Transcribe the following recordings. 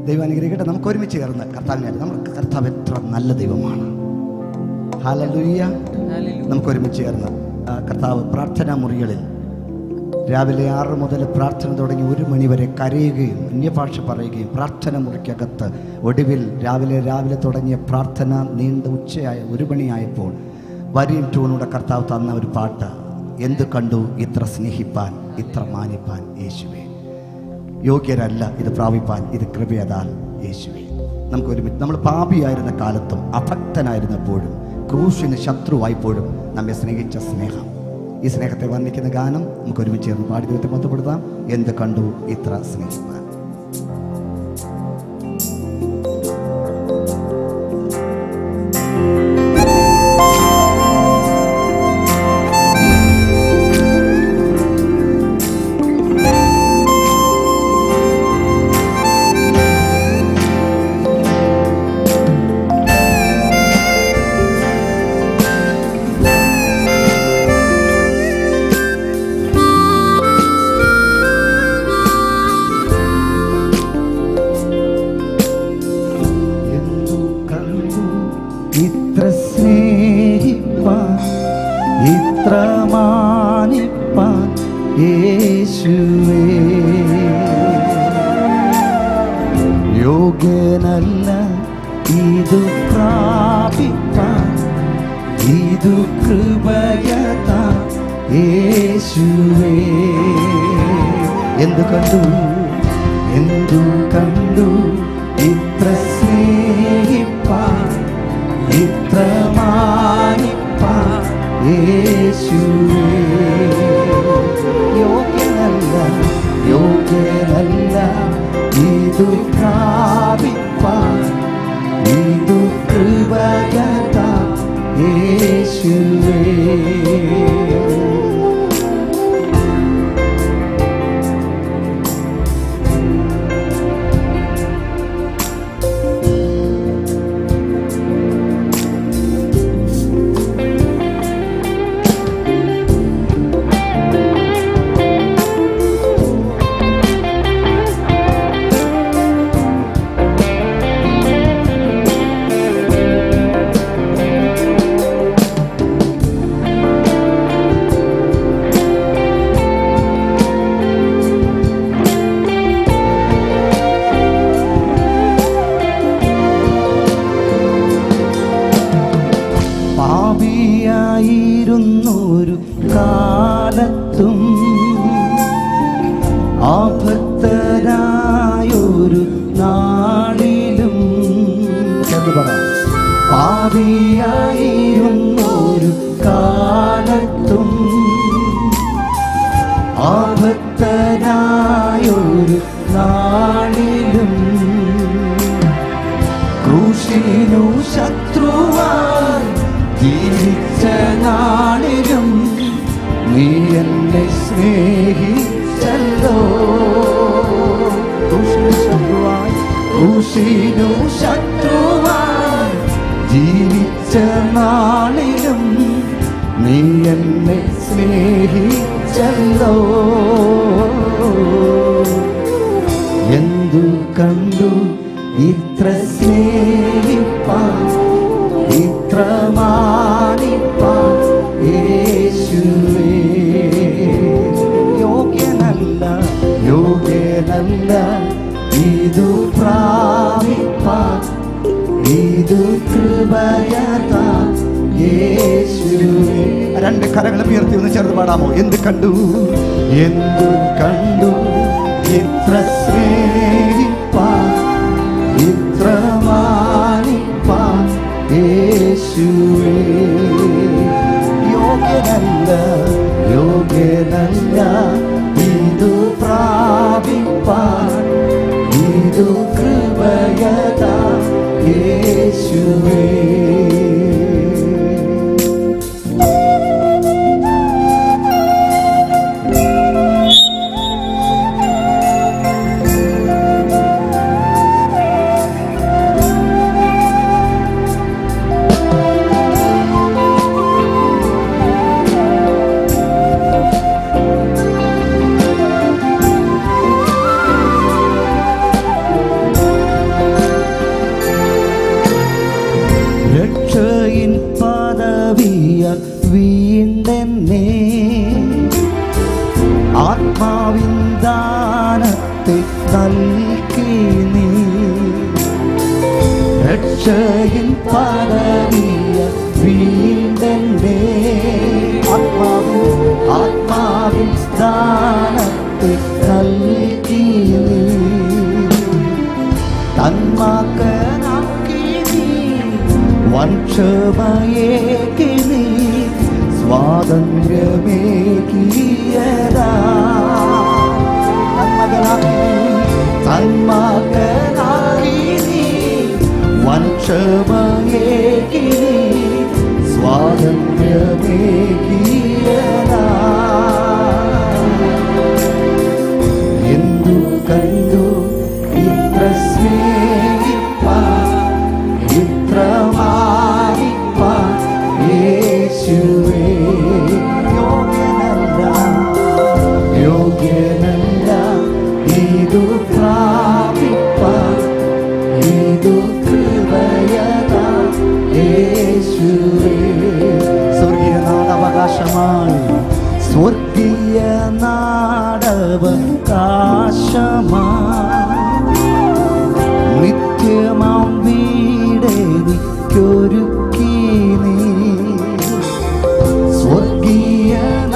ദൈവം അനുഗ്രഹിക്കട്ടെ നമുക്ക് ഒരുമിച്ച് ചേർന്ന് കർത്താവിനെ നമുക്ക് കർത്താവ് എത്ര നല്ല ദൈവമാണ് ഹാലലുയ്യ നമുക്ക് ഒരുമിച്ച് ചേർന്ന് ആ, കർത്താവ് പ്രാർത്ഥനാ മുറികളിൽ രാവിലെ ആറ് മുതൽ പ്രാർത്ഥന തുടങ്ങി ഒരു മണി വരെ കരയുകയും അന്യഭാഷ പറയുകയും പ്രാർത്ഥന മുറിക്കകത്ത് ഒടുവിൽ രാവിലെ രാവിലെ തുടങ്ങിയ പ്രാർത്ഥന നീണ്ട ഉച്ചയായ ഒരു മണിയായപ്പോൾ വരിയും ട്യൂണൂടെ കർത്താവ് തന്ന ഒരു പാട്ട് എന്ത് കണ്ടു ഇത്ര സ്നേഹിപ്പാൻ ഇത്ര മാനിപ്പാൻ യേശുവേ യോഗ്യരല്ല ഇത് പ്രാപിപ്പാൻ ഇത് കൃപയതാൽ യേശുവേ നമുക്ക് ഒരുമിച്ച് നമ്മൾ പാപിയായിരുന്ന കാലത്തും അഭക്തനായിരുന്നപ്പോഴും ക്രൂശിന് ശത്രുവായപ്പോഴും നമ്മെ സ്നേഹിച്ച സ്നേഹം ഈ സ്നേഹത്തെ വർണ്ണിക്കുന്ന ഗാനം നമുക്ക് ഒരുമിച്ച് ചേർന്ന് പാടി ദൈവത്തെ ബന്ധപ്പെടുത്താം എന്ത് കണ്ടു ഇത്ര സ്നേഹിപ്പാൻ എന്തു കണ്ടു ഇത്ര സ്നേഹിപ്പാൻ ഇത്ര മാനിപ്പാൻ യേശുവേ യോഗ്യനല്ല ഇതു പ്രാപിപ്പാൻ ഇതു കൃപയതാ യേശുവേ എന്തു കണ്ടു എന്തു കണ്ടു ഇത്ര സ്നേഹിപ്പാൻ ഇത്ര മാനിപ്പാൻ യേശുവേ യോഗ്യനല്ല യോഗ്യനല്ല ഇതു പ്രാപിപ്പാൻ ഇതു കൃപയതാ യേശുവേ പാപിയായിരുന്നൊരു കാലത്തും ആഭക്തരായൊരു നാളിലും ചേർന്ന് പറ. പാപിയായിരുന്നൊരു കാലത്തും ആഭക്തരായൊരു നാളിലും ക്രൂശിനു ശത്രുവായി ജീവിച്ച നാളിലും നീ എന്നെ സ്നേഹിച്ചല്ലോ ക്രൂശിനു ശത്രുവായി ക്രൂശിനു ശത്രുവായി ജീവിച്ച നാളിലും നീ എന്നെ സ്നേഹിച്ചല്ലോ എന്തു കണ്ടു ഇത്ര സ്നേഹിപ്പാൻ ഇത്ര മാനിപ്പാൻ യേശുവേ യോഗ്യനല്ല യോഗ്യനല്ല ഇതു പ്രാപിപ്പാൻ ഇതു കൃപയതാ യേശുവേ രണ്ട് കരങ്ങളും ഉയർത്തി ഒന്ന് ചേർന്ന് പാടാമോ എന്ത് കണ്ടു എന്തു കണ്ടു ഇത്ര സ്നേഹിപ്പാൻ ഇത്ര മാനിപ്പാൻ യേശുവേ യോഗ്യനല്ല യോഗ്യനല്ല ഇതു പ്രാപിപ്പാൻ ഇതു കൃപയതാ യേശുവേ നീ രക്ഷയിൽ പരവിയ വീണ്ടെന്റെ ആത്മാവിൽ ആത്മാവിൽ സ്ഥാനത്തെ നൽകി നീ തന്മാക്കനാക്കി നീ വംശമയേക്ക് നീ സ്വാതന്ത്ര്യമേകിയതാ തന്മകനാക്കി നീ തന്മാക്കനാക്കി നീ വംശമയേക്ക് നീ സ്വാതന്ത്ര്യമേകിയതാ എന്തു കണ്ടു ഇത്ര സ്നേഹിപ്പാൻ ഇത്ര മാനിപ്പാൻ യേശുവേ യോഗ്യനല്ല യോഗ്യനല്ല ഇതു പ്രാപിപ്പാൻ ഇതു കൃപയതാ യേശുവേ സ്വർഗീയ നാടവകാശമായി സ്വർഗീയ നാടവകാശമായി നിത്യമാം വീടെനിക്കൊരുക്കി നീ സ്വർഗീയ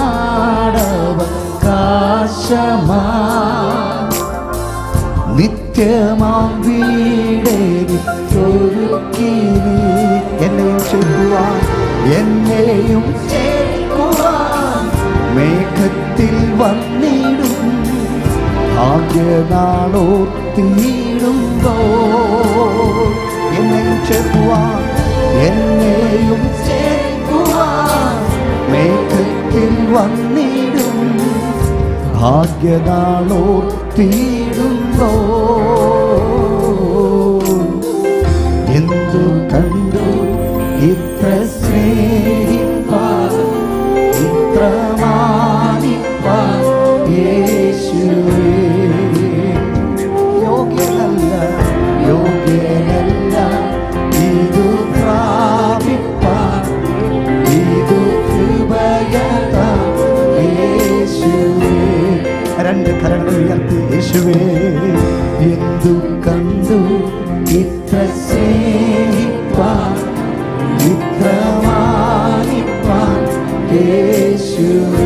നാടവകാശമായി നിത്യമാം വീടെനിക്കൊരുക്കി നീ എന്നെയും ചേർക്കുവാൻ എന്നെയും ചേർക്കുവാൻ മേഘത്തിൽ വന്നിടും ഭാഗ്യനാളോർത്തിയിടുമ്പോ എന്നെയും ചേർക്കുവാൻ എന്നെയും ചേർക്കുവാൻ മേഘത്തിൽ വന്നിടും ഭാഗ്യനാളോർത്തിയിടുമ്പോ എന്തു കണ്ടു ഇത്ര സ്നേഹിപ്പാൻ ഇത്ര മാനിപ്പാൻ യേശുവേ യോഗ്യനല്ല യോഗ്യനല്ല ഇതു പ്രാപിപ്പാൻ ഇതു കൃപയതാ യേശുവേ രണ്ട് കരങ്ങൾ ഉയർത്തി യേശുവേ എന്തു കണ്ടു ഇത്ര സ്നേഹിപ്പാൻ ഇത്ര മാനിപ്പാൻ യേശുവേ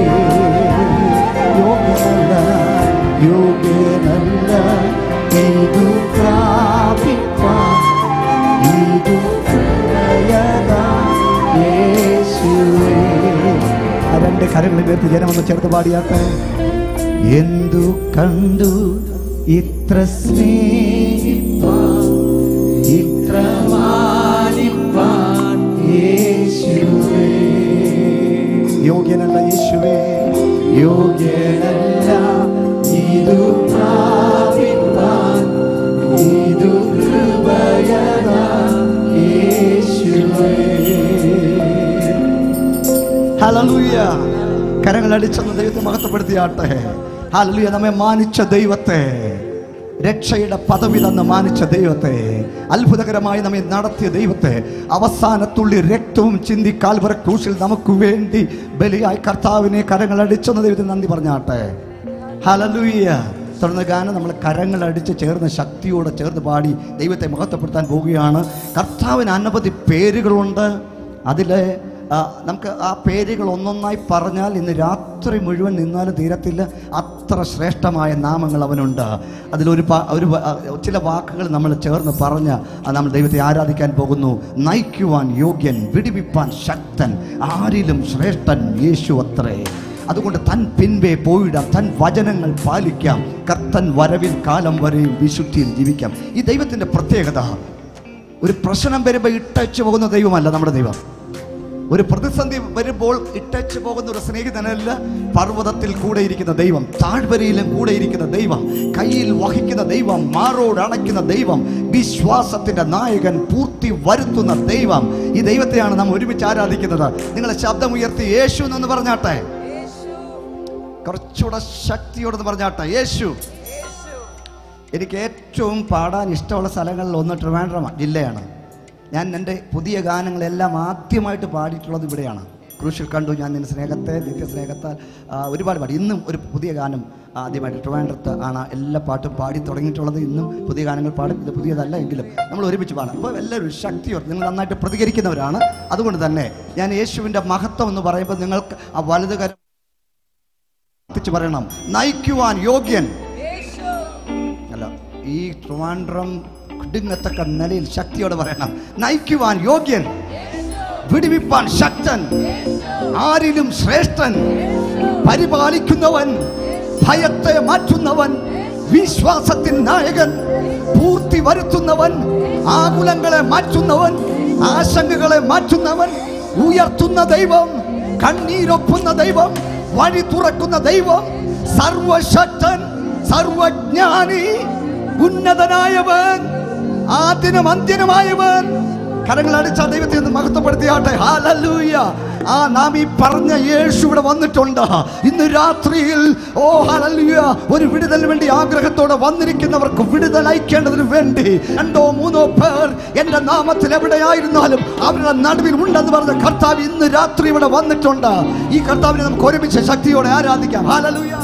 യോഗ്യനല്ല യോഗ്യനല്ല ഇതു പ്രാപിപ്പാൻ ഇതു കൃപയതാ യേശുവേ ആ രണ്ട് കരങ്ങളിൽ ഉയർത്തി ജനമൊന്ന് ചേർത്ത് പാടിയാട്ടെ എന്തു കണ്ടു ഇത്ര സ്നേഹിപ്പാൻ ഇത്ര മാനിപ്പാൻ യേശുവേ യോഗ്യനല്ല യേശുവേ യോഗ്യനല്ല ഇതു പ്രാപിപ്പാൻ ഇതു കൃപയതാ യേശുവേ ഹലലൂയ കരങ്ങൾ അടിച്ചെന്ന് ദൈവത്തെ മഹത്വപ്പെടുത്തിയാട്ടെ ഹലലൂയ നമ്മെ മാനിച്ച ദൈവത്തെ രക്ഷയുടെ പദവി തന്ന് മാനിച്ച ദൈവത്തെ അത്ഭുതകരമായി നമ്മെ നടത്തിയ ദൈവത്തെ അവസാനത്തുള്ളി രക്തവും ചിന്തി കാൽവറ ക്രൂശിൽ നമുക്ക് വേണ്ടി ബലിയായി കർത്താവിനെ കരങ്ങൾ അടിച്ചെന്ന് ദൈവത്തിന് നന്ദി പറഞ്ഞാട്ടെ ഹലലൂയ തുടർന്ന് ഗാനം നമ്മൾ കരങ്ങൾ അടിച്ച് ചേർന്ന് ശക്തിയോടെ ചേർന്ന് പാടി ദൈവത്തെ മഹത്വപ്പെടുത്താൻ പോവുകയാണ് കർത്താവിന് അനവധി പേരുകളുണ്ട് അതിൽ നമുക്ക് ആ പേരുകൾ ഒന്നൊന്നായി പറഞ്ഞാൽ ഇന്ന് രാത്രി മുഴുവൻ നിന്നാലും തീരത്തില്ല അത്ര ശ്രേഷ്ഠമായ നാമങ്ങൾ അവനുണ്ട് അതിലൊരു പ- ഒരു വ- ആ, ചില വാക്കുകൾ നമ്മൾ ചേർന്ന് പറഞ്ഞ് ആ നമ്മൾ ദൈവത്തെ ആരാധിക്കാൻ പോകുന്നു നയിക്കുവാൻ യോഗ്യൻ വിടിവിപ്പാൻ ശക്തൻ ആരിലും ശ്രേഷ്ഠൻ യേശു അത്രേ അതുകൊണ്ട് തൻ പിൻപേ പോയിടാം തൻ വചനങ്ങൾ പാലിക്കാം കർത്തൻ വരവിൽ കാലം വരെയും വിശുദ്ധിയിൽ ജീവിക്കാം ഈ ദൈവത്തിൻ്റെ പ്രത്യേകത ഒരു പ്രശ്നം വരുമ്പോൾ ഇട്ടച്ചു പോകുന്ന ദൈവമല്ല നമ്മുടെ ദൈവം ഒരു പ്രതിസന്ധി വരുമ്പോൾ ഇട്ടച്ചു പോകുന്ന ഒരു സ്നേഹിതനല്ല പർവ്വതത്തിൽ കൂടെ ഇരിക്കുന്ന ദൈവം താഴ്വരയിലും കൂടെ ഇരിക്കുന്ന ദൈവം കയ്യിൽ വഹിക്കുന്ന ദൈവം മാറോട് അണയ്ക്കുന്ന ദൈവം വിശ്വാസത്തിന്റെ നായകൻ പൂർത്തി വരുത്തുന്ന ദൈവം ഈ ദൈവത്തെയാണ് നാം ഒരുമിച്ച് ആരാധിക്കുന്നത് നിങ്ങളെ ശബ്ദം ഉയർത്തി യേശു എന്ന് പറഞ്ഞാട്ടെ കുറച്ചുകൂടെ ശക്തിയോടെന്ന് പറഞ്ഞാട്ടെ യേശു എനിക്ക് ഏറ്റവും പാടാൻ ഇഷ്ടമുള്ള സ്ഥലങ്ങളിൽ ഒന്ന് ട്രിവാൻഡ്രം ജില്ലയാണ് ഞാൻ എൻ്റെ പുതിയ ഗാനങ്ങളെല്ലാം ആദ്യമായിട്ട് പാടിയിട്ടുള്ളത് ഇവിടെയാണ് ക്രൂശിൽ കണ്ടു ഞാൻ നിന്റെ സ്നേഹത്തെ നിത്യ സ്നേഹത്താൽ ആ, ഒരുപാട് പാടി ഇന്നും ഒരു പുതിയ ഗാനം ആദ്യമായിട്ട് ട്രിവാൻഡ്രത്ത് ആണ് എല്ലാ പാട്ടും പാടി തുടങ്ങിയിട്ടുള്ളത് ഇന്നും പുതിയ ഗാനങ്ങൾ പാടും ഇത് പുതിയതല്ല എങ്കിലും നമ്മൾ ഒരുമിച്ച് പാടാം അപ്പോൾ എല്ലാവരും ഒരു ശക്തിയോടെ നിങ്ങൾ നന്നായിട്ട് പ്രതികരിക്കുന്നവരാണ് അതുകൊണ്ട് തന്നെ ഞാൻ യേശുവിൻ്റെ മഹത്വം എന്ന് പറയുമ്പോൾ നിങ്ങൾക്ക് ആ വലത് കരം എത്തിച്ച് പറയണം നയിക്കുവാൻ യോഗ്യൻ അല്ല ഈ ട്രിവാൻഡ്രം കുടുങ്ങത്തക്ക നിലയിൽ ശക്തിയോടെ പറയണം നയിക്കുവാൻ യോഗ്യൻ വിടിവിപ്പാൻ ശക്തൻ ആരിലും ശ്രേഷ്ഠൻ പരിപാലിക്കുന്നവൻ ഭയത്തെ മാറ്റുന്നവൻ വിശ്വാസത്തിൻ നായകൻ പൂർത്തി വരുത്തുന്നവൻ ആകുലങ്ങളെ മാറ്റുന്നവൻ ആശങ്കകളെ മാറ്റുന്നവൻ ഉയർത്തുന്ന ദൈവം കണ്ണീരൊപ്പുന്ന ദൈവം വഴി തുറക്കുന്ന ദൈവം സർവശക്തൻ സർവജ്ഞാനി ഉന്നതനായവൻ ആദ്യനും അന്ത്യനുമായവൻ കരങ്ങൾ അടിച്ച ദൈവത്തെ ഒന്ന് മഹത്വപ്പെടുത്തിയാട്ടെ ഹാലല്ലൂയ ആ നാം ഈ പറഞ്ഞ യേശു ഇവിടെ വന്നിട്ടുണ്ട് ഇന്ന് രാത്രിയിൽ ഓ ഹാലല്ലൂയ ഒരു വിടുതലിന് വേണ്ടി ആഗ്രഹത്തോടെ വന്നിരിക്കുന്നവർക്ക് വിടുതൽ അയക്കേണ്ടതിന് വേണ്ടി രണ്ടോ മൂന്നോ പേർ എന്റെ നാമത്തിൽ എവിടെയായിരുന്നാലും അവരുടെ നടുവിൽ ഉണ്ടെന്ന് പറഞ്ഞ കർത്താവ് ഇന്ന് രാത്രി ഇവിടെ വന്നിട്ടുണ്ട് ഈ കർത്താവിനെ നമുക്ക് ഒരുമിച്ച് ശക്തിയോടെ ആരാധിക്കാം ഹാലല്ലൂയ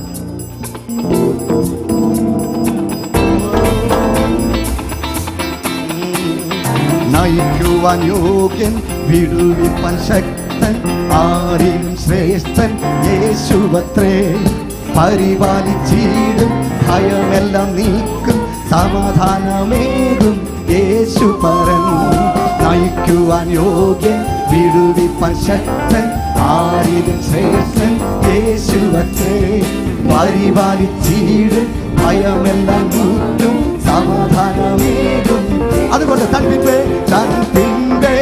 നയിക്കുവാൻ യോഗ്യൻ വിടുവിപ്പാൻ ശക്തൻ ആരിലും ശ്രേഷ്ഠൻ യേശുവത്രേ പരിപാലിച്ചിടും ഭയമെല്ലാം നീക്കും സമാധാനമേകും യേശു പരൻ നയിക്കുവാൻ യോഗ്യൻ വിടുവിപ്പാൻ ശക്തൻ ആരിലും ശ്രേഷ്ഠൻ യേശുവത്രേ പരിപാലിച്ചിടും ഭയമെല്ലാം നീക്കും സമാധാനമേകും അതുകൊണ്ട് തൻ പിൻപേ തൻ പിൻപേ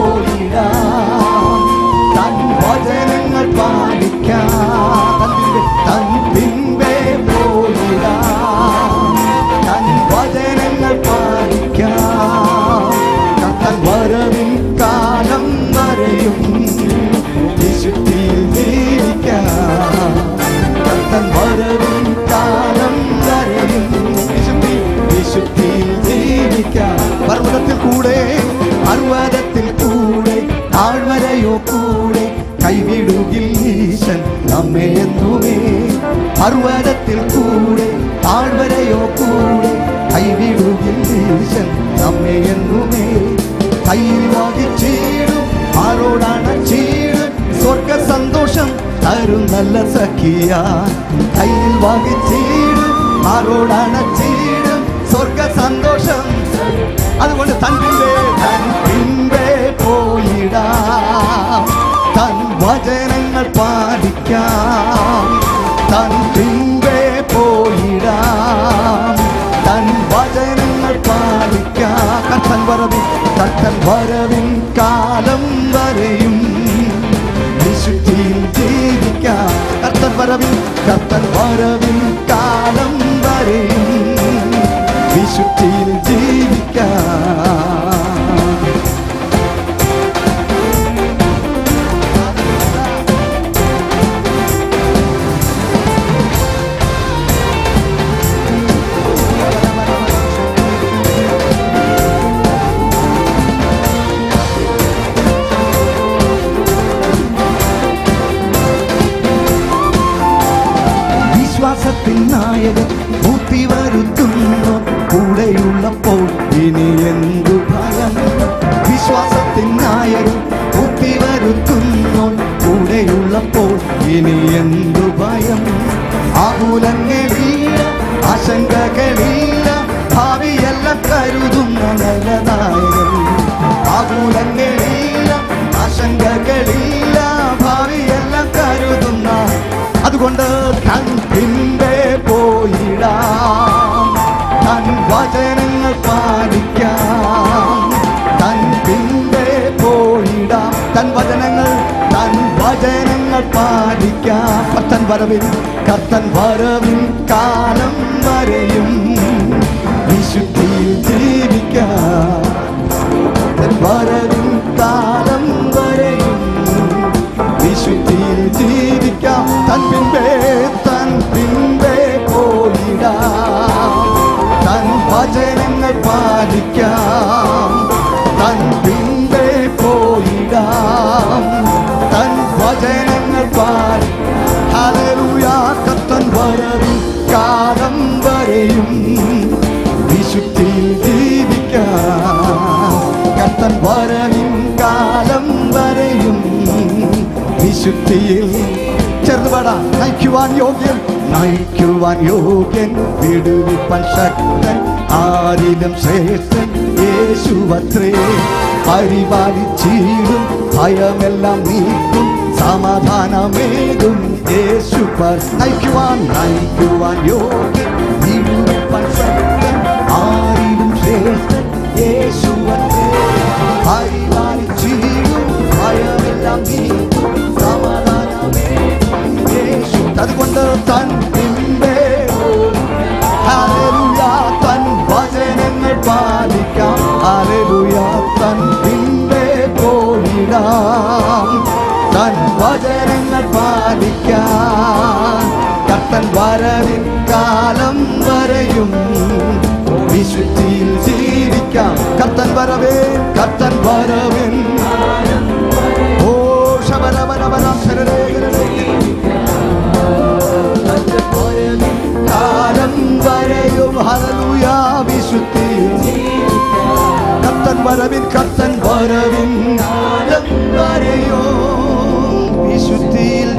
പോയിടാം തൻ വചനങ്ങൾ പാലിക്കാം തൻ പിൻപേ തൻ പിൻപേ പോയിടാം തൻ വചനങ്ങൾ പാലിക്കാം തൻ വരവിൻ കാലം വരെയും വിശുദ്ധിയിൽ ജീവിക്കാം തൻ വരവിൻ കാലം വരെയും വിശുദ്ധി വിശുദ്ധിയിൽ ജീവിക്കാം പർവ്വതത്തിൽ കൂടെ പർവ്വതത്തിൽ കൂടെ താഴ്വരയോ കൂടെ കൈവിടുകിൽ ഈശൻ നമ്മെ എന്നുമേ പർവ്വതത്തിൽ കൂടെ താഴ്വരയോ കൂടെ കൈവിടുകിൽ ഈശൻ നമ്മെ എന്നുമേ കയ്യിൽ വാങ്ങിച്ചീടും ആരോടാണ് ചീടും സ്വർഗ സന്തോഷം തരും നല്ല സഖിയ കയ്യിൽ വാങ്ങിച്ചീടും ആരോടാണ് ചീടും സ്വർഗ സന്തോഷം അതുകൊണ്ട് തൻ പിൻപേ തൻ പിൻപേ പോയിടാം തൻ വചനങ്ങൾ പാലിക്കാം തൻ പിൻപേ പോയിടാം തൻ വചനങ്ങൾ പാലിക്കാം കത്തൻ വരവിൻ കത്തൻ വരവിൻ കാലം വരെയും വിശുദ്ധിയിൽ ജീവിക്കാം കത്തൻ വരവിൻ കത്തൻ വരവിൻ കാലം വരെയും വിശുദ്ധിയിൽ ജീവിക്കാം വിശ്വാസത്തിൻ നായകൻ പൂത്തി വരുത്തുന്നു കൂടെയുള്ളപ്പോൾ ഇനി എന്തു ഭയം വിശ്വാസത്തിൻ നായകൻ പൂത്തി വരുത്തുന്നു കൂടെയുള്ളപ്പോൾ ഇനി എന്തു ഭയം ആകുലങ്ങളില്ല ആശങ്കകളില്ല ഭാവിയെല്ലാം കരുതുന്ന നല്ല നായകൻ ആകുലങ്ങളില്ല ആശങ്കകളില്ല ഭാവിയെല്ലാം കരുതുന്ന അതുകൊണ്ട് തൻ പിൻപേ പോയിടാം തൻ വചനങ്ങൾ പാലിക്കാം തൻ പിൻപേ പോയിടാം തൻ വചനങ്ങൾ തൻ വചനങ്ങൾ പാലിക്കാം കത്തൻ വരവിൻ കത്തൻ വരവിൻ കാലം വരെയും വിശുദ്ധിയിൽ ജീവിക്കാം തൻ വരവിൻ കാലം വരെയും വിശുദ്ധിയിൽ ജീവിക്കാം തൻ പിൻപേ തൻ പിൻപേ പോയിടാം തൻ വചനങ്ങൾ പാലിക്കാം തൻ പിൻപേ പോയിടാം തൻ കർത്തൻ വരവിൻ കാലം വരെയും വിശുദ്ധിയിൽ ചെറുപട നയിക്കുവാൻ യോഗ്യൻ നയിക്കുവാൻ യോഗ്യൻ വിടുവിപ്പാൻ ശക്തൻ ആരിലും ശ്രേഷ്ഠൻ യേശുവത്രേ പരിപാലിച്ചീടും ഭയമെല്ലാം നീക്കും സമാധാനമേകും യേശു പർ നയിക്കുവാൻ നയിക്കുവാൻ യോഗ്യൻ വിടുവിപ്പാൻ ശക്തൻ ആരിലും ശ്രേഷ്ഠൻ യേശുവത്രേ പരിപാലിച്ചീടും ഭയമെല്ലാം നീക്കും സമാധാനമേകും യേശു അതുകൊണ്ട് തൻ പിമ്പേ ഹല്ലേലൂയ തൻ വചനങ്ങൾ പാലിക്കാം ഹല്ലേലൂയ തൻ പിമ്പേ പോയിടാം തൻ വചനങ്ങൾ പാലിക്കാം കർത്തൻ വരവിൻ കാലം വരെയും വിശുദ്ധിയിൽ ജീവിക്കാം കർത്തൻ വരവേൻ കർത്തൻ വരവിൻ ഓ ശബരബരബരം ശരരേഖരേ കാലം വരെയും ഹല്ലേലൂയ വിശുദ്ധിയിൽ കത്തൻ വരവിൻ കത്തൻ വരവിൻ കാലം വരെയും വിശുദ്ധിയിൽ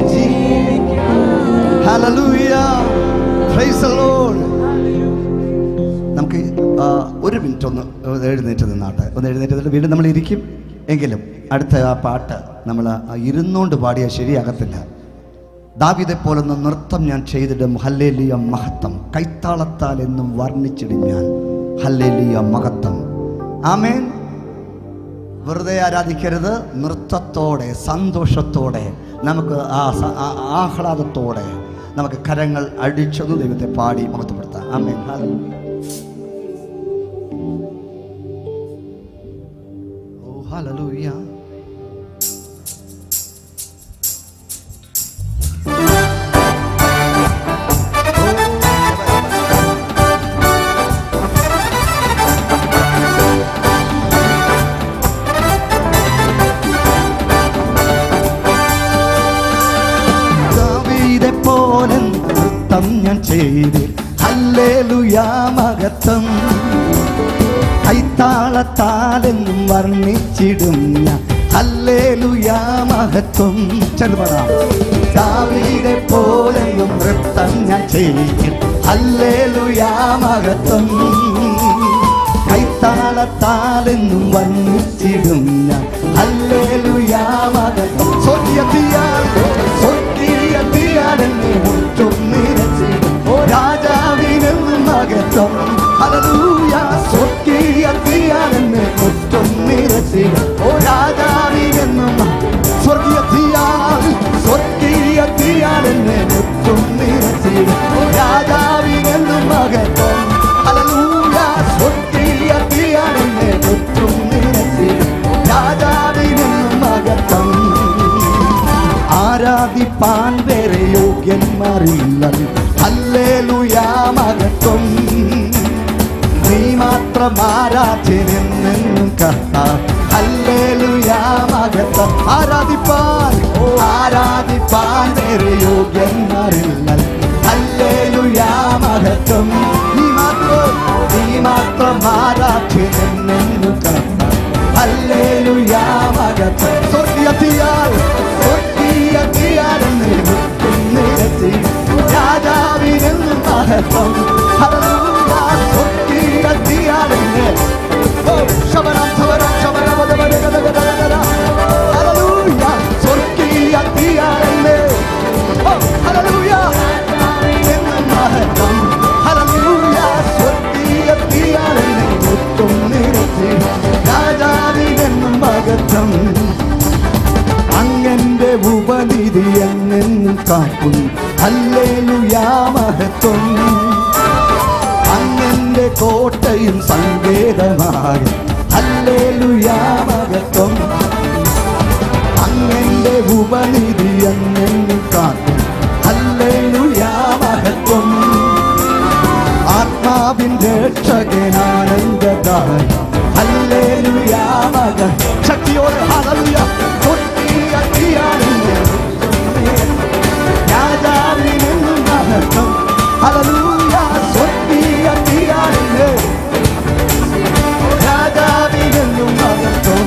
ഹല്ലേലൂയ പ്രൈസ് ദി ലോർഡ് നമുക്ക് ആ, ഒരു മിനിറ്റ് ഒന്ന് എഴുന്നേറ്റ് നിന്നാട്ടെ ഒന്ന് എഴുന്നേറ്റ് നിന്നിട്ട് വീണ്ടും നമ്മൾ ഇരിക്കും എങ്കിലും അടുത്ത ആ പാട്ട് നമ്മൾ ആ ഇരുന്നുകൊണ്ട് പാടിയാൽ ശരിയാകത്തില്ല ദാവിതെ പോലൊന്ന് നൃത്തം ഞാൻ ചെയ്തിടും ഹല്ലേലിയ മഹത്വം കൈത്താളത്താൽ എന്നും വർണ്ണിച്ചിടും ഞാൻ ഹല്ലേലിയ മഹത്വം ആമേൻ വെറുതെ ആരാധിക്കരുത് നൃത്തത്തോടെ സന്തോഷത്തോടെ നമുക്ക് ആ സ- ആ- ആഹ്ലാദത്തോടെ നമുക്ക് കരങ്ങൾ അടിച്ചൊന്ന് ദൈവത്തെ പാടി മഹത്വപ്പെടുത്താം ആമേൻ ഹല്ലേലൂയ. ഓ ഹല്ലേലൂയ ദാവീദെ പോലെ നൃത്തം ഞാൻ ചെയ്ത് ഹല്ലേലൂയാ മഹത്വം കൈത്താളത്താലെന്നും വർണ്ണിച്ചിടും ഞാൻ ഹല്ലേലൂയാ മഹത്വം ചെറുപട ദാവീദെ പോലെന്നും നൃത്തം ഞാൻ ചെയ്ത് ഹല്ലേലൂയാ മഹത്വം കൈത്താളത്താലെന്നും വർണ്ണിച്ചിടും ഞാൻ ഹല്ലേലൂയാ മഹത്വം സ്വർഗീയത്തിയാൽ സ്വർഗീയത്തിയാൽ എന്നെ മുറ്റും നിരച്ചിടും ഓ രാജാവിനെന്നും മഹത്വം ഹല്ലേലൂയ സ്വർഗീയത്തിയാൽ എന്നെ മുറ്റും നിരച്ചിടും ഓ രാജാവിനെന്നും സ്വർഗീയത്തിയാൽ സ്വർഗീയത്തിയാൽ എന്നെ മുറ്റും നിരച്ചിടും ഓ രാജാവിനെന്നും മഹത്വം ഹല്ലേലൂയ സ്വർഗീയത്തിയാൽ എന്നെ മുറ്റും നിരച്ചിടും രാജാവിനെന്നും മഹത്വം ആരാധിപ്പാൻ വേറെ യോഗ്യന്മാരില്ല ഹല്ലേലൂയാ മഹത്വം നീ മാത്രം ആരാധ്യനെന്നും കർത്ത ഹല്ലേലൂയാ മഹത്വം ആരാധിപ്പാൻ ഓ ആരാധിപ്പാൻ വേറെ യോഗ്യന്മാരില്ല ഹല്ലേലൂയാ മഹത്വം നീ മാത്രം നീ മാത്രം ആരാധ്യനെന്നും കർത്ത ഹല്ലേലൂയാ മഹത്വം സ്വർഗീയത്തിയാൽ സ്വർഗീയത്തിയാൽ എന്നെ മുറ്റും നിരത്തി രാജാവിനെന്നും മഹത്വം ഹല്ലേലൂയാ സ്വർഗീയത്തിയാൽ എന്നെ ഓ ശബരം ശബരം ശബരം ഹല്ലേലൂയാ സ്വർഗീയത്തിയാൽ എന്നെ ഓ ഹല്ലേലൂയാ എന്നും മഹത്വം ഹല്ലേലൂയാ സ്വർഗീയത്തിയാൽ എന്നെ മുറ്റും നിരത്തി രാജാവിനെന്നും മഹത്വം അങ്ങന്റെ ഉപനിധി എന്നെന്നും കാക്കും ഹല്ലേലൂയാ മഹത്വം അങ്ങന്റെ കോട്ടയും സങ്കേതമായി ഹല്ലേലൂയാ മഹത്വം അങ്ങന്റെ ഉപനിധി എന്നെന്നും കാക്കും ഹല്ലേലൂയാ മഹത്വം ആത്മാവിന്റെ രക്ഷകനാനന്ദദായി ഹല്ലേലൂയാ മകൻ ശക്തിയോടെ ഹല്ലേലൂയ കൊട്ടിയടിയാണെന്ന് രാജാവിനെന്നും മഹത്വം ഹല്ലേലൂയ സ്വർഗീയടിയാണെന്ന് രാജാവിനെന്നും മഹത്വം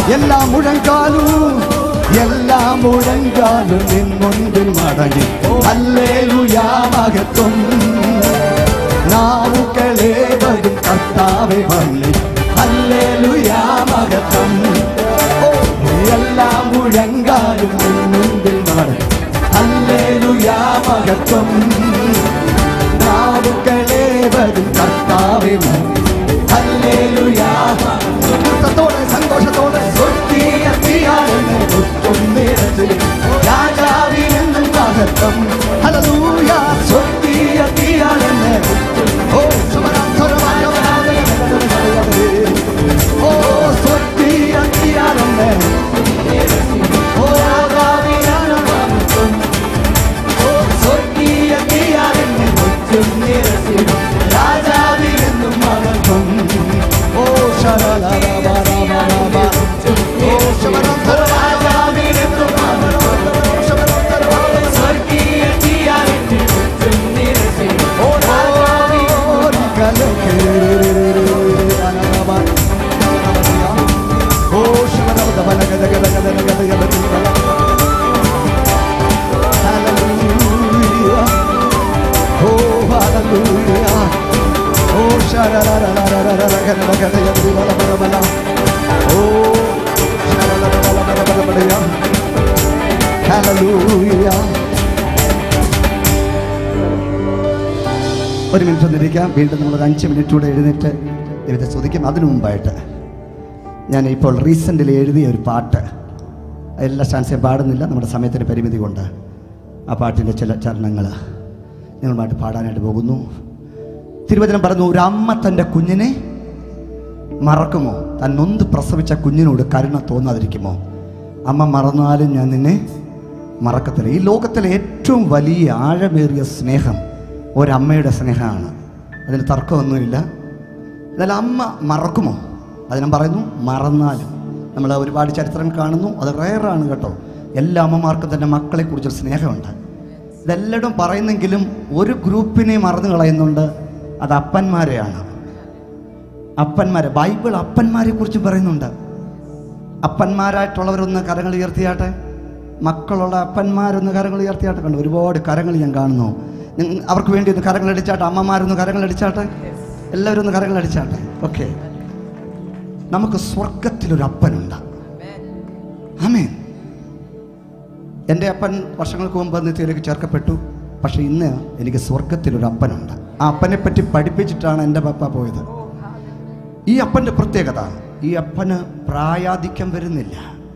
എല്ലാ മുഴങ്കാലും എല്ലാ മുഴങ്കാലും നിൻ മുൻപിൽ മടങ്ങി ഹല്ലേലൂയാ മഹത്വം നാവുകളെ വരും കർത്താവെ വന്നി ഹല്ലേലൂയാ മഹത്വം ഓ, എല്ലാ മുഴങ്കാലും നിൻ മുൻപിൽ മടങ്ങി ഹല്ലേലൂയാ മഹത്വം നാവുകളെ വരും കർത്താവെ വന്നി ഹല്ലേലൂയാ ദുഃഖത്തോടെ സന്തോഷത്തോടെ സ്വർഗീയത്തിയാണെന്ന് ദുഃഖം നിറച്ച് രാജാവിനെന്നും മഹത്വം ഹല്ലേലൂയ സ്വർഗീയത്തിയാണെന്ന് ഓ സുമനാഥരമായ ഓ സ്വർഗീയത്തിയാണെന്ന് ഓ രാജാവിനാണ് മഹത്വം ഓ സ്വർഗീയത്തിയാണെന്ന് ദുഃഖം നിറച്ച് രാജാവിനെന്നും മഹത്വം ഓ ശരണ ഓ ശരണ രാജാവിനെന്നും മഹത്വം Hallelujah. ഒരു മിനിറ്റ് ഒന്നിരിക്കാം വീണ്ടും നമ്മൾ ഒരു അഞ്ച് മിനിറ്റ് കൂടെ എഴുന്നേറ്റ് ദൈവത്തെ സ്തുതിക്കും അതിനു മുമ്പായിട്ട് ഞാൻ ഇപ്പോൾ റീസെൻ്റിൽ എഴുതിയ ഒരു പാട്ട് എല്ലാ സ്റ്റാൻസും പാടുന്നില്ല നമ്മുടെ സമയത്തിൻ്റെ പരിമിതി കൊണ്ട് ആ പാട്ടിൻ്റെ ചില ചരണങ്ങൾ നിങ്ങളുമായിട്ട് പാടാനായിട്ട് പോകുന്നു തിരുവചനം പറഞ്ഞു ഒരു അമ്മ തൻ്റെ കുഞ്ഞിനെ മറക്കുമോ താൻ നൊന്ത് പ്രസവിച്ച കുഞ്ഞിനോട് കരുണ തോന്നാതിരിക്കുമോ അമ്മ മറന്നാലും ഞാൻ നിന്നെ മറക്കത്തില്ല ഈ ലോകത്തിലെ ഏറ്റവും വലിയ ആഴമേറിയ സ്നേഹം ഒരമ്മയുടെ സ്നേഹമാണ് അതിന് തർക്കമൊന്നുമില്ല എന്നാൽ അമ്മ മറക്കുമോ അത് ഞാൻ പറയുന്നു മറന്നാലും നമ്മൾ ഒരുപാട് ചരിത്രം കാണുന്നു അത് റയറാണ് കേട്ടോ എല്ലാ അമ്മമാർക്കും തന്നെ മക്കളെക്കുറിച്ചൊരു സ്നേഹമുണ്ട് ഇതെല്ലായിടും പറയുന്നെങ്കിലും ഒരു ഗ്രൂപ്പിനെ മറന്നു കളയുന്നുണ്ട് അത് അപ്പന്മാരെയാണ് അപ്പന്മാരെ ബൈബിൾ അപ്പന്മാരെ കുറിച്ച് പറയുന്നുണ്ട് അപ്പന്മാരായിട്ടുള്ളവരൊന്ന് കരങ്ങൾ ഉയർത്തിയാട്ടെ മക്കളുള്ള അപ്പന്മാരൊന്ന് കരങ്ങൾ ഉയർത്തിയാട്ടെ കണ്ടു ഒരുപാട് കരങ്ങൾ ഞാൻ കാണുന്നു നിങ്ങ- അവർക്ക് വേണ്ടി ഒന്ന് കരങ്ങൾ അടിച്ചാട്ടെ അമ്മമാരൊന്ന് കരങ്ങൾ അടിച്ചാട്ടെ എല്ലാവരും ഒന്ന് കരങ്ങൾ അടിച്ചാട്ടെ ഓക്കെ നമുക്ക് സ്വർഗത്തിലൊരു അപ്പനുണ്ട് ആമേൻ എൻ്റെ അപ്പൻ വർഷങ്ങൾക്ക് മുമ്പ് നിത്യയിലേക്ക് ചേർക്കപ്പെട്ടു പക്ഷെ ഇന്ന് എനിക്ക് സ്വർഗത്തിലൊരു അപ്പനുണ്ട് ആ അപ്പനെ പറ്റി പഠിപ്പിച്ചിട്ടാണ് എൻ്റെ പപ്പ പോയത് ഈ അപ്പൻ്റെ പ്രത്യേകത ഈ അപ്പന് പ്രായാധിക്യം വരുന്നില്ല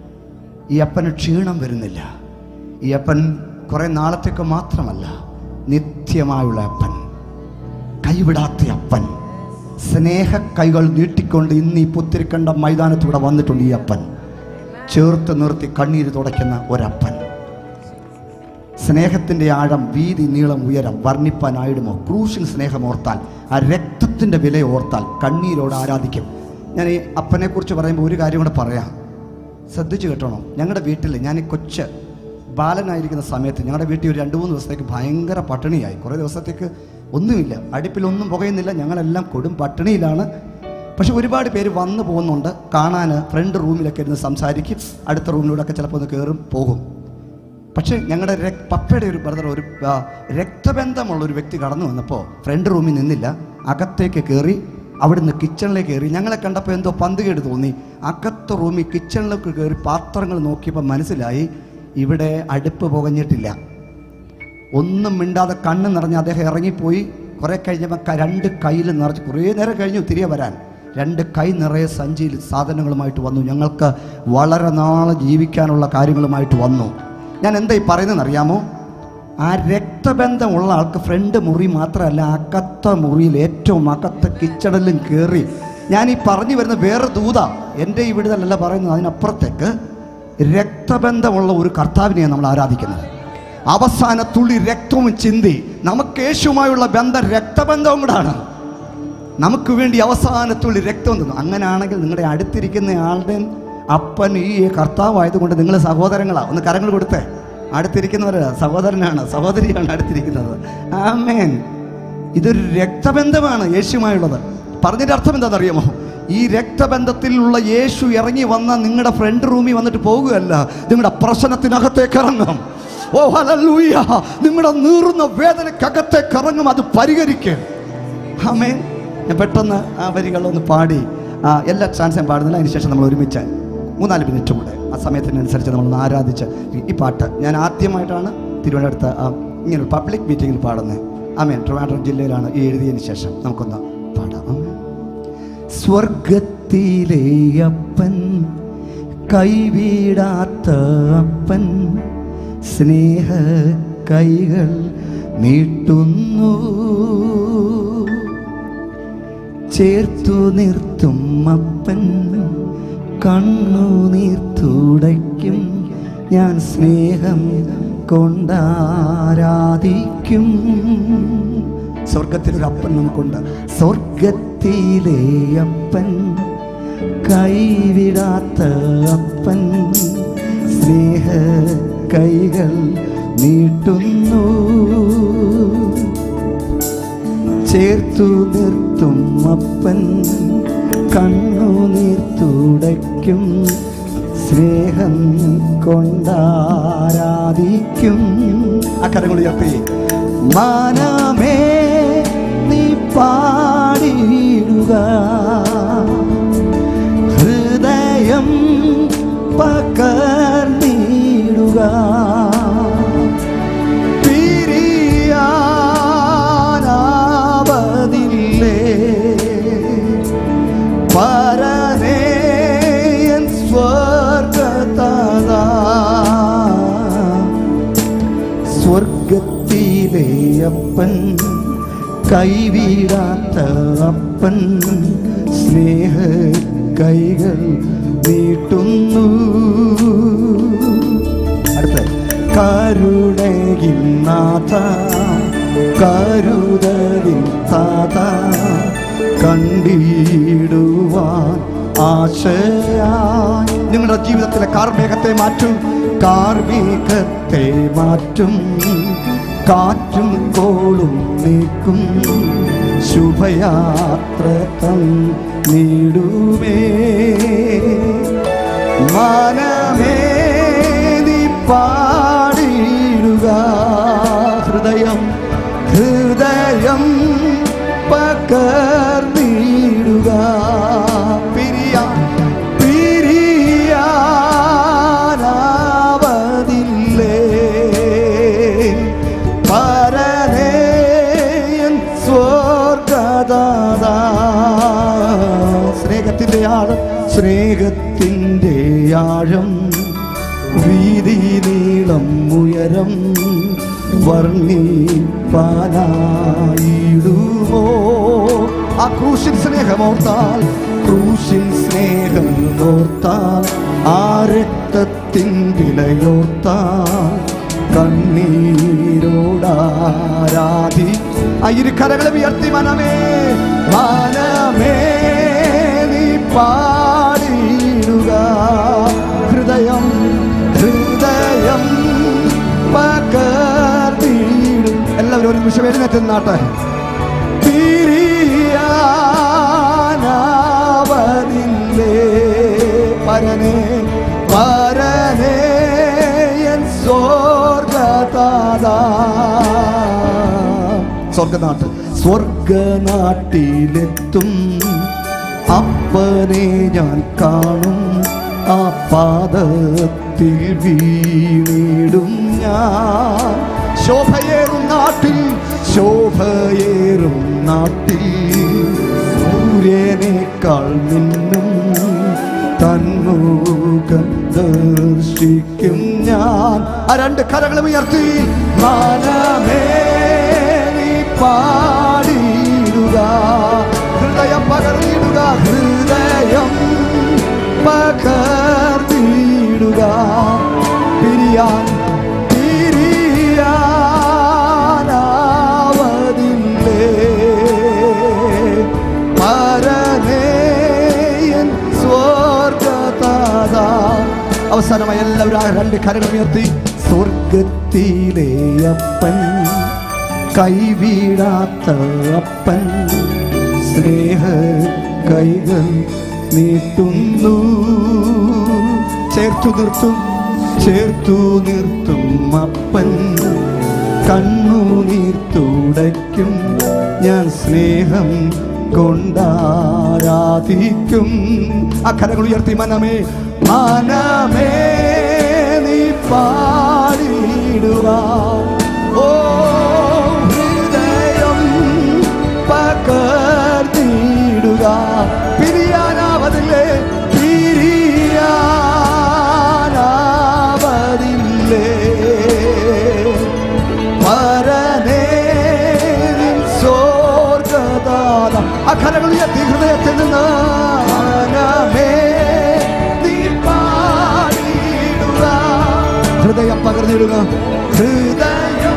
ഈ അപ്പന് ക്ഷീണം വരുന്നില്ല ഈ അപ്പൻ കുറെ നാളത്തേക്ക് മാത്രമല്ല നിത്യമായുള്ള അപ്പൻ കൈവിടാത്ത അപ്പൻ സ്നേഹ കൈകൾ നീട്ടിക്കൊണ്ട് ഇന്ന് ഈ പുത്തിരിക്കണ്ട മൈതാനത്തൂടെ വന്നിട്ടുണ്ട് ഈ അപ്പൻ ചേർത്ത് നിർത്തി കണ്ണീര് തുടയ്ക്കുന്ന ഒരപ്പൻ സ്നേഹത്തിൻ്റെ ആഴം വീതി നീളം ഉയരം വർണ്ണിപ്പാനായിടുമോ ക്രൂശിൽ സ്നേഹം ഓർത്താൽ ആ രക്തത്തിൻ്റെ വില ഓർത്താൽ കണ്ണീരോട് ആരാധിക്കും ഞാൻ ഈ അപ്പനെ കുറിച്ച് പറയുമ്പോൾ ഒരു കാര്യം കൂടെ പറയാം ശ്രദ്ധിച്ചു കേട്ടോണം ഞങ്ങളുടെ വീട്ടിൽ ഞാൻ ഈ കൊച്ച് ബാലനായിരിക്കുന്ന സമയത്ത് ഞങ്ങളുടെ വീട്ടിൽ ഒരു രണ്ട് മൂന്ന് ദിവസത്തേക്ക് ഭയങ്കര പട്ടിണിയായി കുറേ ദിവസത്തേക്ക് ഒന്നുമില്ല അടുപ്പിലൊന്നും പുകയുന്നില്ല ഞങ്ങളെല്ലാം കൊടും പട്ടിണിയിലാണ് പക്ഷെ ഒരുപാട് പേര് വന്നു പോകുന്നുണ്ട് കാണാൻ ഫ്രണ്ട് റൂമിലൊക്കെ ഇരുന്ന് സംസാരിക്കും അടുത്ത റൂമിലൂടെയൊക്കെ ചിലപ്പോൾ ഒന്ന് കയറും പോകും പക്ഷേ ഞങ്ങളുടെ രക്- പപ്പയുടെ ഒരു ബ്രദർ ഒരു ആ, രക്തബന്ധമുള്ള ഒരു വ്യക്തി കടന്നു വന്നപ്പോൾ ഫ്രണ്ട് റൂമിൽ നിന്നില്ല അകത്തേക്ക് കയറി അവിടുന്ന് കിച്ചണിലേക്ക് കയറി ഞങ്ങളെ കണ്ടപ്പോൾ എന്തോ പന്തുകേട് തോന്നി അകത്തെ റൂമിൽ കിച്ചണിലേക്ക് കയറി പാത്രങ്ങൾ നോക്കിയപ്പോൾ മനസ്സിലായി ഇവിടെ അടുപ്പ് പുകഞ്ഞിട്ടില്ല ഒന്നും മിണ്ടാതെ കണ്ണ് നിറഞ്ഞ് അദ്ദേഹം ഇറങ്ങിപ്പോയി കുറെ കഴിഞ്ഞപ്പോൾ ക- രണ്ട് കയ്യിൽ നിറച്ച് കുറേ നേരം കഴിഞ്ഞു തിരികെ വരാൻ രണ്ട് കൈ നിറയെ സഞ്ചിയിൽ സാധനങ്ങളുമായിട്ട് വന്നു ഞങ്ങൾക്ക് വളരെ നാളെ ജീവിക്കാനുള്ള കാര്യങ്ങളുമായിട്ട് വന്നു ഞാൻ എന്താ ഈ പറയുന്നതെന്ന് അറിയാമോ ആ രക്തബന്ധമുള്ള ആൾക്ക് ഫ്രണ്ട് മുറി മാത്രമല്ല അകത്ത മുറിയിൽ ഏറ്റവും അകത്ത കിച്ചണിലും കയറി ഞാൻ ഈ പറഞ്ഞു വരുന്ന വേറെ ദൂത എൻ്റെ ഈ വിടുതലല്ല പറയുന്നത് അതിനപ്പുറത്തേക്ക് രക്തബന്ധമുള്ള ഒരു കർത്താവിനെയാണ് നമ്മൾ ആരാധിക്കുന്നത് അവസാന തുള്ളി രക്തവും ചിന്തി നമുക്ക് യേശുവുമായുള്ള ബന്ധം രക്തബന്ധവും കൂടാണ് നമുക്ക് വേണ്ടി അവസാന തുള്ളി രക്തം തന്നു അങ്ങനെയാണെങ്കിൽ നിങ്ങളുടെ അടുത്തിരിക്കുന്ന ആളുടെ അപ്പൻ ഈ കർത്താവായതുകൊണ്ട് നിങ്ങൾ സഹോദരങ്ങളാ ഒന്ന് കരങ്ങൾ കൊടുത്തേ അടുത്തിരിക്കുന്നവര് സഹോദരനാണ് സഹോദരിയാണ് അടുത്തിരിക്കുന്നത് ആമേൻ ഇതൊരു രക്തബന്ധമാണ് യേശുമായുള്ളത് പറഞ്ഞതിന്റെ അർത്ഥം എന്താണെന്നറിയാമോ ഈ രക്തബന്ധത്തിലുള്ള യേശു ഇറങ്ങി വന്ന നിങ്ങളുടെ ഫ്രണ്ട് റൂമിൽ വന്നിട്ട് പോകുകയല്ല നിങ്ങളുടെ പ്രശ്നത്തിനകത്തേക്ക് ഇറങ്ങും ഓ ഹലൂയ നിങ്ങളുടെ നീറുന്ന വേദനക്കകത്തേക്ക് ഇറങ്ങും അത് പരിഹരിക്കും ആമേൻ ഞാൻ പെട്ടെന്ന് ആ വരികളൊന്ന് പാടി ആ, എല്ലാ ചാൻസും പാടുന്നില്ല അതിന് ശേഷം നമ്മൾ ഒരുമിച്ച് മൂന്നാല് മിനിറ്റ് കൂടെ ആ സമയത്തിനനുസരിച്ച് നമ്മൾ ആരാധിച്ച് ഈ- ഈ പാട്ട് ഞാൻ ആദ്യമായിട്ടാണ് തിരുവനന്തപുരത്ത് ആ ഇങ്ങനെ പബ്ലിക് മീറ്റിങ്ങിൽ പാടുന്നത് ആമേൻ ട്രിവാൻഡ്രം ജില്ലയിലാണ് ഈ എഴുതിയതിന് ശേഷം നമുക്കൊന്ന് പാടാം ആമേൻ. സ്വർഗത്തിലെ അപ്പൻ കൈവിടാത്ത അപ്പൻ സ്നേഹ കൈകൾ നീട്ടുന്നു ചേർത്തു നിർത്തും അപ്പൻ കണ്ണുനീർ തുടയ്ക്കും ഞാൻ സ്നേഹം കൊണ്ടാരാധിക്കും സ്വർഗത്തിലൊരു അപ്പൻ നമുക്കുണ്ട് സ്വർഗത്തിലെ അപ്പൻ കൈവിടാത്ത അപ്പൻ സ്നേഹ കൈകൾ നീട്ടുന്നു ചേർത്തു നിർത്തും അപ്പൻ കണ്ണുനീർ തുടയ്ക്കും സ്നേഹം കൊണ്ടാരാധിക്കും അക്കരങ്ങൾ ഉയർത്തി മാനമേ നീ പാടിയിടുക ഹൃദയം പകർന്നിടുക പിരിയാനാവതില്ലേ പരനേയൻ സ്വർഗതദാ സ്വർഗത്തിലെ അപ്പൻ കൈവിടാത്ത അപ്പൻ സ്നേഹ കൈകൾ നീട്ടുന്നു അടുത്ത കരുണയിൽ നാഥ കരുതലിൽ താത കണ്ടിടുവാൻ ആശയായി നിങ്ങളുടെ ജീവിതത്തിലെ കാർമേഘത്തെ മാറ്റും കാർമേഘത്തെ മാറ്റും കാറ്റും കോളും നീക്കും ശുഭയാത്ര തന്നിടുമേ മനമേ നീ പാടിയിടുക ഹൃദയം ഹൃദയം പകർന്നിടുക പിരിയ പിരിയാനാവതില്ലേ പരനേയൻ സ്വർഗദാതാ സ്നേഹത്തിൻ്റെ ആഴം സ്നേഹത്തിൻ്റെ ആഴം വീതി നീളം ഉയരം വർണ്ണിപ്പാനായിടുമോ ആ ക്രൂശിൻ സ്നേഹമോർത്താൽ ക്രൂശിൻ സ്നേഹം ഓർത്താൽ ആ രക്തത്തിൻ വിലയോർത്താൽ കണ്ണീരോടാരാധി ആ ഇരു കരകളെ ഉയർത്തി മനമേ മനമേ നീ പാടിയിടുക ഹൃദയം ഹൃദയം പകർന്നിടും എല്ലാവരും ഒരു നിമിഷം എഴുന്നേറ്റ് നിന്നാട്ടെ തിരിയാനാവതില്ലേ പരനേ പരനേ എൻ സ്വർഗതാതാ സ്വർഗനാട്ട് സ്വർഗനാട്ടിലെത്തും അപ്പനെ ഞാൻ കാണും ആ പാദത്തിൽ വീണിടും ഞാൻ ശോഭയേറും നാട്ടിൽ ശോഭയേറും നാട്ടിൽ സൂര്യനേക്കാൾ മിന്നും തന്മുഖം ദർശിക്കും ഞാൻ ആ രണ്ട് കരകളും ഉയർത്തി മനമേ നീ പാടിയിടുക ഹൃദയം പകർന്നിടുക ഹൃദയം പകർന്നിടുക പിരിയാൻ പിരിയാനാവതില്ലേ പരനേയൻ സ്വർഗതാതാ അവസാനമായി എല്ലാവരും ആ രണ്ട് കരങ്ങൾ ഉയർത്തി സ്വർഗത്തിലെ അപ്പൻ കൈവിടാത്ത അപ്പൻ സ്നേഹ കൈകൾ നീട്ടുന്നു ചേർത്തു നിർത്തും ചേർത്തു നിർത്തും അപ്പൻ കണ്ണുനീർ തുടയ്ക്കും ഞാൻ സ്നേഹം കൊണ്ടാരാധിക്കും അക്കരങ്ങൾ ഉയർത്തി മനമേ മനമേ നീ പാടിടുക ഓ ഹൃദയം പകർന്നിടുക പിരിയാനാവതില്ലേ പിരിയാനാവതില്ലേ പരനേ നിൻ സ്വർഗ്ഗദാത അഖരകൾ ഉയർത്തി ഹൃദയത്തിൽ നിന്ന് മനമേ നീ പാടിയിടുക ഹൃദയം പകർന്നിടുക ഹൃദയം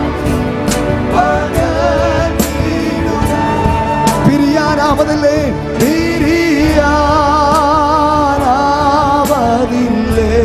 പകർന്നിടുക പിരിയാനാവതില്ലേ പിരിയാനാവതില്ലേ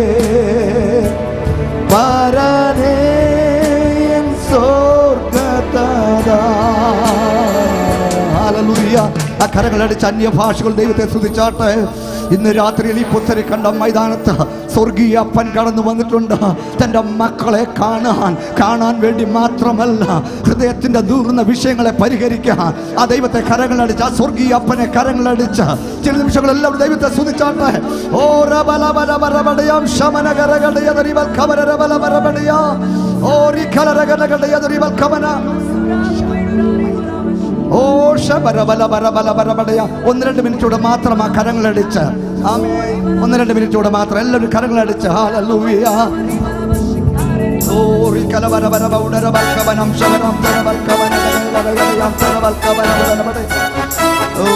പരനേയൻ സ്വർഗ്ഗതദാ. ഹല്ലേലൂയ. ആ കരങ്ങളടിച്ച് അന്യഭാഷകൾ ദൈവത്തെ സ്തുതിച്ചാട്ടെ ഇന്ന് രാത്രിയിൽ ഈ പുത്തരി കണ്ട മൈതാനത്ത് സ്വർഗീയ അപ്പൻ കടന്നു വന്നിട്ടുണ്ട് തൻ്റെ മക്കളെ കാണാൻ കാണാൻ വേണ്ടി മാത്രമല്ല ഹൃദയത്തിൻ്റെ ദൂർന്ന വിഷയങ്ങളെ പരിഹരിക്കാൻ ആ ദൈവത്തെ കരങ്ങളടിച്ച് ആ സ്വർഗീയ അപ്പനെ കരങ്ങളടിച്ച് ചില നിമിഷങ്ങൾ എല്ലാവരും ദൈവത്തെ സ്തുതിച്ചാട്ടെ ഓ റബല ബല ബറബടയാം ശമന കരകടയതറിവൽ കവര റബല ബറബടയ ഓ റിഖലരകടകടയതറിവൽ കവന ഓ ശബര ബല ബല ബല ബറബടയ ഒന്ന് രണ്ട് മിനിറ്റൂടെ മാത്രം ആ കരങ്ങളടിച്ച് ആമേ ഒന്ന് രണ്ട് മിനിറ്റൂടെ മാത്രം എല്ലാവരും കരങ്ങളടിച്ച് ഹാലൂയ ഓ റിഖലവര ബര ബൗഡര ബൽക്കവനം ശവനം തര ബൽക്കവന ഗടഗടയം തര ബൽക്കവന ബലബട ഓ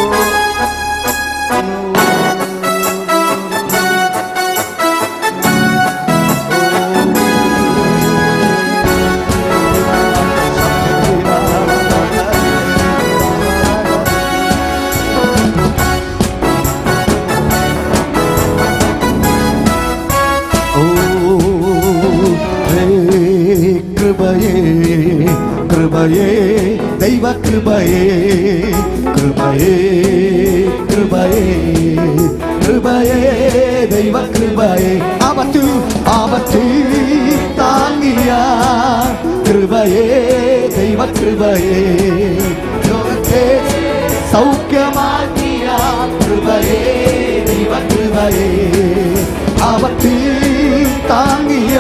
ഓ ഹേ കൃപയേ കൃപയേ ദൈവ കൃപയേ കൃപയേ കൃപയേ കൃപയേ ദൈവ കൃപയേ ആപത്തു ആപത്തു താങ്ങിയ കൃപയേ ദൈവ കൃപയേ ലോകത്തെ സൗഖ്യമാക്കിയ കൃപയേ ദൈവ കൃപയേ ആപത്തിൽ താങ്ങിയ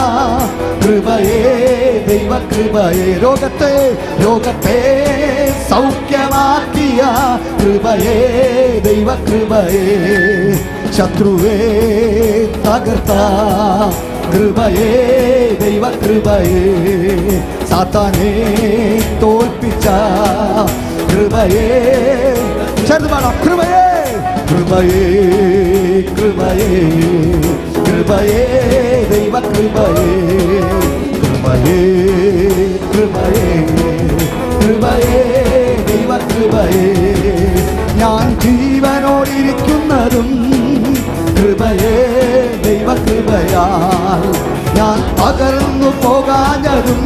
കൃപയേ ദൈവ കൃപയേ രോഗത്തെ രോഗത്തെ സൗഖ്യമാക്കിയ കൃപയേ ദൈവ കൃപയേ ശത്രുവേ തകർത്ത കൃപയേ ദൈവ കൃപയേ സാത്താനെ തോൽപ്പിച്ച കൃപയേ ചേർന്ന് പാടാം കൃപയേ കൃപയേ കൃപയേ കൃപയേ ദൈവ കൃപയേ കൃപയേ കൃപയേ കൃപയേ ദൈവ കൃപയേ ഞാൻ ജീവനോടിരിക്കുന്നതും കൃപയേ ദൈവ കൃപയാൽ ഞാൻ പകർന്നു പോകാഞ്ഞതും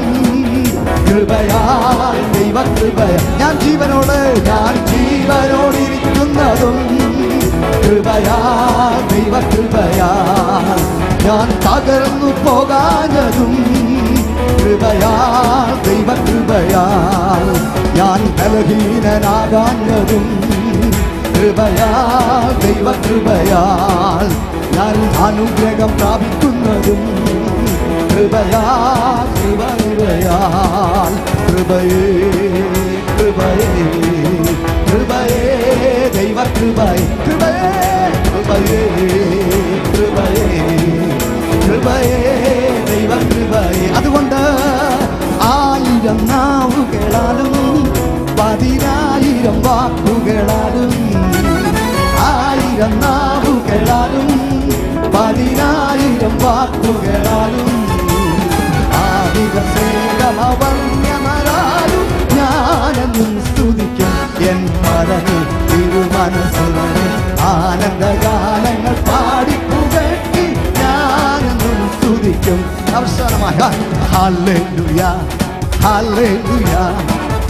കൃപയാൽ ദൈവ കൃപയ ഞാൻ ജീവനോട് ഞാൻ ജീവനോടിരിക്കുന്നതും കൃപയാ ദൈവ കൃപയാ ഞാൻ തകർന്നു പോകാഞ്ഞതും കൃപയാ ദൈവ കൃപയാ ഞാൻ ബലഹീനനാകാഞ്ഞതും കൃപയാ ദൈവ കൃപയാൽ ഞാൻ അനുഗ്രഹം പ്രാപിക്കുന്നതും കൃപയാ കൃപ കൃപയാൽ കൃപയേ കൃപയേ കൃപയേ ദൈവ കൃപയേ കൃപയേ കൃപയേ കൃപയേ കൃപയേ ദൈവ കൃപയേ അതുകൊണ്ട് ആയിരം നാവുകളാലും പതിനായിരം വാക്കുകളാലും ആയിരം നാവുകളാലും പതിനായിരം വാക്കുകളാലും ആദികസേകമവന്യമരാലും ഞാനെന്നും സ്തുതിക്കും എൻ പരന് തിരുമനസ്സുകളിൽ ആനന്ദഗാനങ്ങൾ പാടിപ്പുകട്ടി ഞാനെന്നും സ്തുതിക്കും അവസാനമായി ഹല്ലേലൂയ ഹല്ലേലൂയ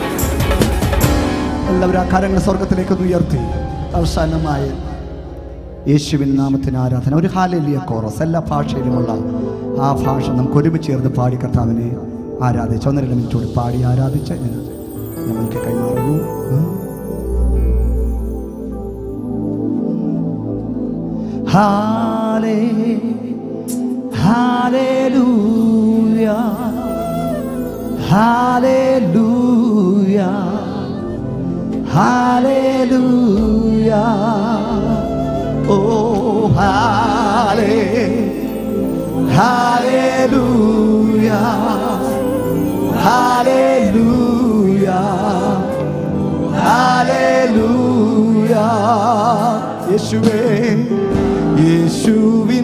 എല്ലാവരും ആ കരങ്ങൾ സ്വർഗത്തിലേക്കൊന്ന് ഉയർത്തി അവസാനമായി യേശുവിൻ നാമത്തിന് ആരാധന ഒരു ഹാലലിയ കോറസ് എല്ലാ ഭാഷയിലുമുള്ള ആ ഭാഷ നമുക്ക് ഒരുമിച്ച് ചേർന്ന് പാടി കർത്താവിനെ ആരാധിച്ച് ഒന്നര മിനിറ്റ് കൂടി പാടി ആരാധിച്ച് ഞാൻ നമ്മൾക്ക് കൈമാറുന്നു ഉം. ഹാലേ ഹാലേലൂയ ഹാലേലൂയ ഹാലേലൂയ ഓ ഹാലേ ഹാലേലൂയ ഹാലേലൂയ ഹാലേലൂയ യേശുവേ യേശുവിൻ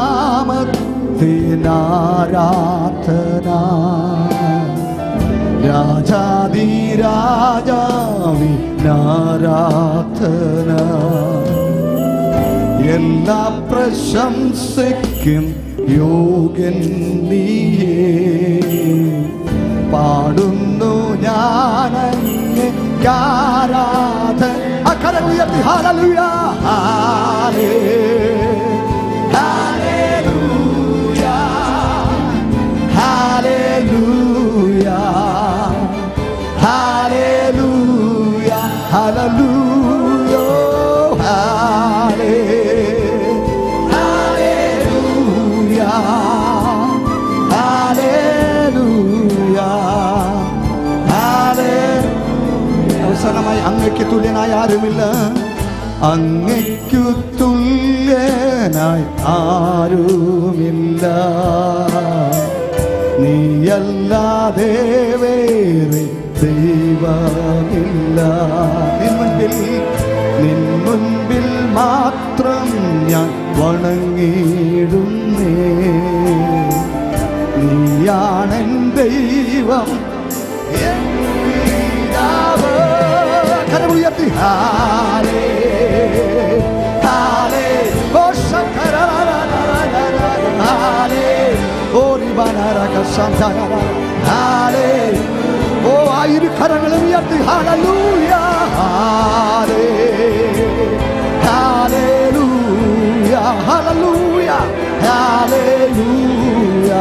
നാമത്തിനാരാധന രാജാതിരാജാവിനാരാധന എല്ലാ പ്രശംസയ്ക്കും യോഗ്യൻ നീയേ പാടുന്നു ഞാനങ്ങ് ആരാധ അക്കരം ഉയർത്തി ഹാലലുയ ഹാലേ ഹാലേലൂയ ഹാലേലൂയ ഹാലേലൂയ ഹാലലൂയ തുല്യനായി ആരുമില്ല അങ്ങയ്ക്കു തുല്യനായി ആരുമില്ല നീയല്ലാതെ വേറെ ദൈവമില്ല നിൻ മുൻപിൽ നിൻ മുൻപിൽ മാത്രം ഞാൻ വണങ്ങിയിടുന്നേ നീയാണെൻ ദൈവം എൻ പിതാവ്. കരമുയർത്തി ഹാലേ ഹാലേ ഓ ശങ്കരരരരരരര. ഹാലേ ഓ റിബനരക ശന്തരര. ഹാലേ ഓ ആയിരു കരങ്ങൾ ഉയർത്തി ഹാലലൂയ ഹാലേ ഹാലേലൂയ ഹാലലൂയ ഹാലേലൂയ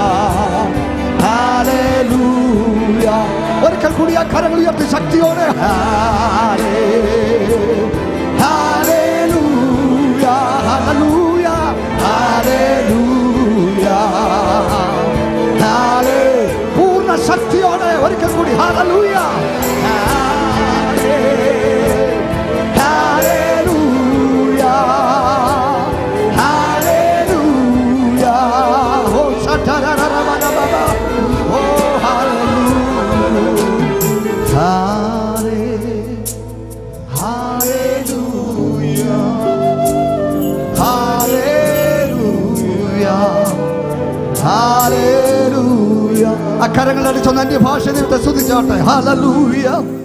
ഹാലേലൂയ ഒരിക്കൽ കൂടി ആ കരങ്ങൾ ഉയർത്തി ശക്തിയോടെ ഹാലേ ഹാലേലൂയ ഹാലലൂയ ഹാലേലൂയ ഹാലേ പൂർണ്ണ ശക്തിയോടെ ഒരിക്കൽ കൂടി ഹാലലൂയ ഹാലേ Hallelujah. Hallelujah. Oh, shatarararababa. Oh, hallelujah. Halle- Hallelujah. Hallelujah. Hallelujah. അക്കരങ്ങൾ അടിച്ചൊന്ന് അന്യ ഭാഷ ദൈവത്തെ സ്തുതിച്ചോട്ടെ ഹാലലൂയ